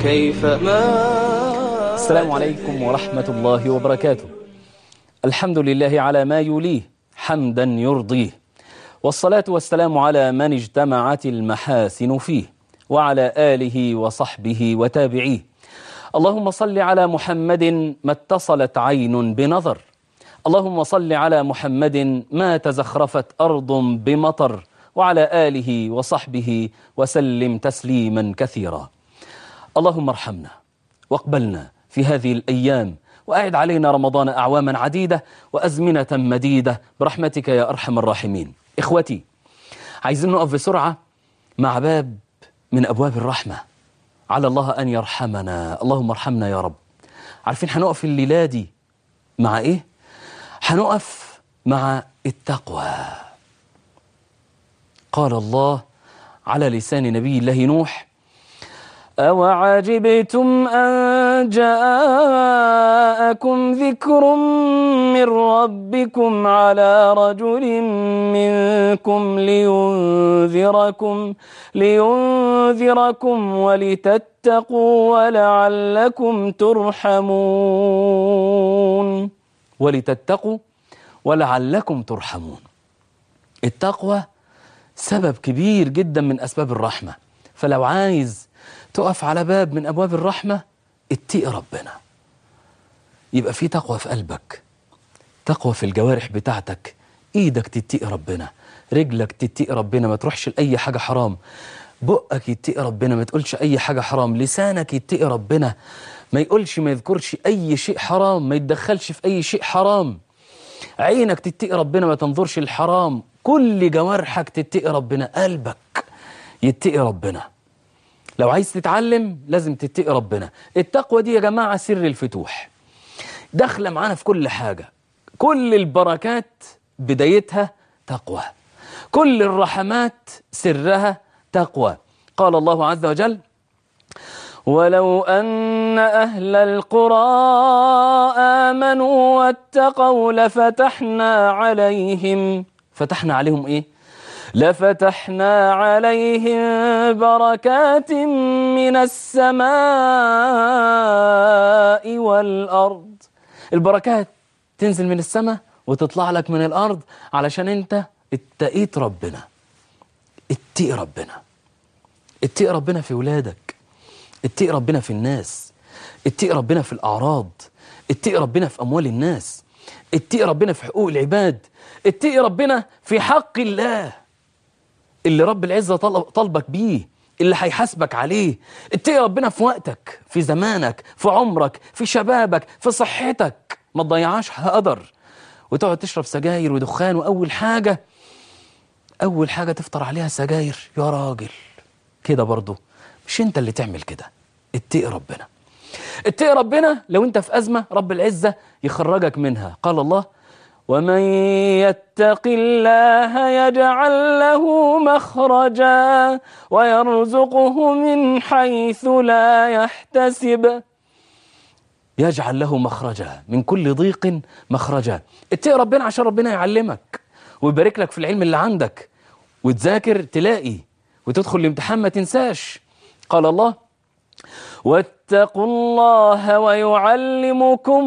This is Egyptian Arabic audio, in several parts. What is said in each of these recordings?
كيف ما السلام عليكم ورحمة الله وبركاته الحمد لله على ما يليه حمدا يرضيه والصلاة والسلام على من اجتمعت المحاسن فيه وعلى آله وصحبه وتابعيه اللهم صل على محمد ما اتصلت عين بنظر اللهم صل على محمد ما تزخرفت أرض بمطر وعلى آله وصحبه وسلم تسليما كثيرا اللهم ارحمنا واقبلنا في هذه الأيام وأعد علينا رمضان أعواما عديدة وأزمنة مديدة برحمتك يا أرحم الراحمين إخوتي عايزين نقف بسرعة مع باب من أبواب الرحمة على الله أن يرحمنا اللهم ارحمنا يا رب عارفين هنقف الليلة دي مع إيه؟ هنقف مع التقوى قال الله على لسان نبي الله نوح أوعجبتم أن جاءكم ذكر من ربكم على رجل منكم لينذركم لينذركم ولتتقوا ولعلكم ترحمون ولتتقوا ولعلكم ترحمون التقوى سبب كبير جدا من أسباب الرحمة فلو عايز تقف على باب من أبواب الرحمة اتقي ربنا يبقى في تقوى في قلبك تقوى في الجوارح بتاعتك ايدك تتقي ربنا رجلك تتقي ربنا ما تروحش لأي حاجة حرام بقك يتقي ربنا ما تقولش أي حاجة حرام لسانك يتقي ربنا ما يقولش ما يذكرش أي شيء حرام ما يتدخلش في أي شيء حرام عينك تتقي ربنا ما تنظرش الحرام كل جوارحك تتقي ربنا قلبك يتقي ربنا لو عايز تتعلم لازم تتقي ربنا التقوى دي يا جماعة سر الفتوح داخله معانا في كل حاجة كل البركات بدايتها تقوى كل الرحمات سرها تقوى قال الله عز وجل ولو أن أهل القرى آمنوا واتقوا لفتحنا عليهم فتحنا عليهم إيه؟ لفتحنا عليهم بركات من السماء والأرض البركات تنزل من السماء وتطلع لك من الأرض علشان انت اتقيت ربنا اتقي ربنا اتقي ربنا في ولادك اتقي ربنا في الناس اتقي ربنا في الأعراض اتقي ربنا في أموال الناس اتقي ربنا في حقوق العباد اتقي ربنا في حق الله اللي رب العزة طلب طلبك بيه اللي هيحاسبك عليه اتقي ربنا في وقتك في زمانك في عمرك في شبابك في صحتك ما تضيعهاش هقدر وتقعد تشرب سجاير ودخان وأول حاجة أول حاجة تفطر عليها سجاير يا راجل كده برضو مش انت اللي تعمل كده اتقي ربنا اتقي ربنا لو انت في أزمة رب العزة يخرجك منها قال الله ومن يتق الله يجعل له مخرجا ويرزقه من حيث لا يحتسب يجعل له مخرجا من كل ضيق مخرجا اتقي ربنا عشان ربنا يعلمك ويبارك لك في العلم اللي عندك وتذاكر تلاقي وتدخل الامتحان ما تنساش قال الله واتقوا الله ويعلمكم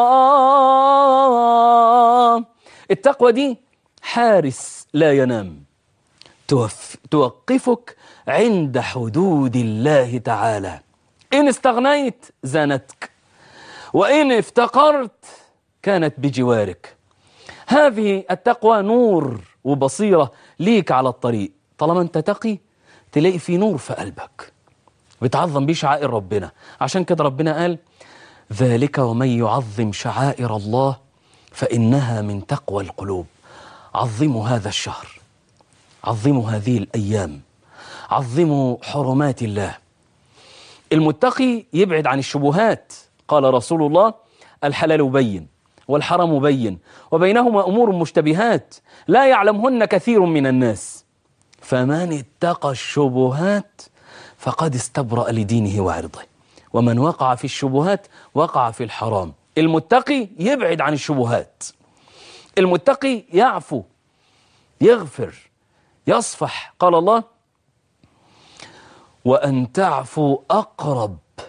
الله التقوى دي حارس لا ينام توف توقفك عند حدود الله تعالى إن استغنيت زانتك وإن افتقرت كانت بجوارك هذه التقوى نور وبصيرة ليك على الطريق طالما انت تقي تلاقي في نور في قلبك بتعظم بيه شعائر ربنا عشان كده ربنا قال ذلك ومن يعظم شعائر الله فإنها من تقوى القلوب عظموا هذا الشهر عظموا هذه الأيام عظموا حرمات الله المتقي يبعد عن الشبهات قال رسول الله الحلال بين والحرام بين وبينهما أمور مشتبهات لا يعلمهن كثير من الناس فمن اتقى الشبهات فقد استبرأ لدينه وعرضه ومن وقع في الشبهات وقع في الحرام المتقي يبعد عن الشبهات المتقي يعفو يغفر يصفح قال الله وأن تعفوا أقرب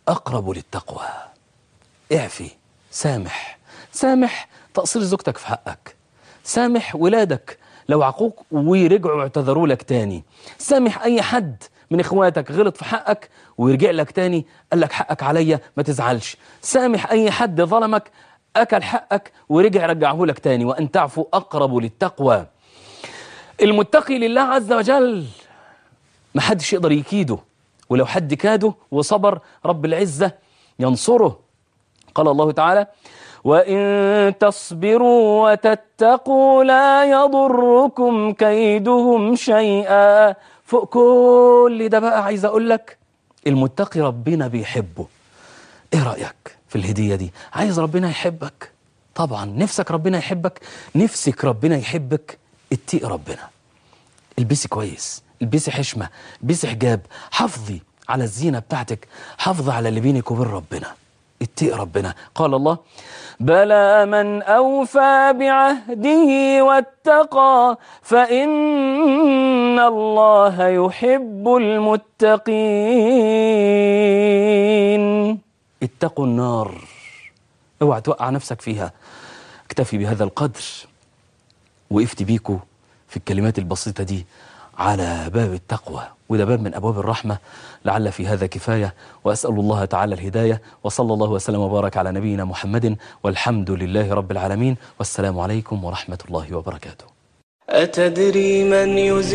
أقرب للتقوى اعفي سامح سامح تقصير زوجتك في حقك سامح ولادك لو عقوك ورجعوا اعتذروا لك تاني سامح أي حد من إخواتك غلط في حقك ويرجع لك تاني قال لك حقك عليا ما تزعلش سامح أي حد ظلمك أكل حقك ورجع رجعه لك تاني وأن تعفو أقرب للتقوى المتقي لله عز وجل ما حدش يقدر يكيده ولو حد كاده وصبر رب العزة ينصره قال الله تعالى وإن تصبروا وتتقوا لا يضركم كيدهم شيئا فوق كل ده بقى عايز أقول لك المتقي ربنا بيحبه إيه رأيك في الهدية دي عايز ربنا يحبك طبعا نفسك ربنا يحبك نفسك ربنا يحبك اتقي ربنا البسي كويس البسي حشمة البسي حجاب حافظي على الزينة بتاعتك حافظي على اللي بينك وبين ربنا اتقي ربنا قال الله بلى من أوفى بعهده واتقى فإن الله يحب المتقين اتقوا النار اوعى توقع نفسك فيها اكتفي بهذا القدر وقفت بيكو في الكلمات البسيطة دي على باب التقوى وده باب من أبواب الرحمة لعل في هذا كفاية وأسأل الله تعالى الهداية وصلى الله وسلم وبارك على نبينا محمد والحمد لله رب العالمين والسلام عليكم ورحمة الله وبركاته أتدري من يزيل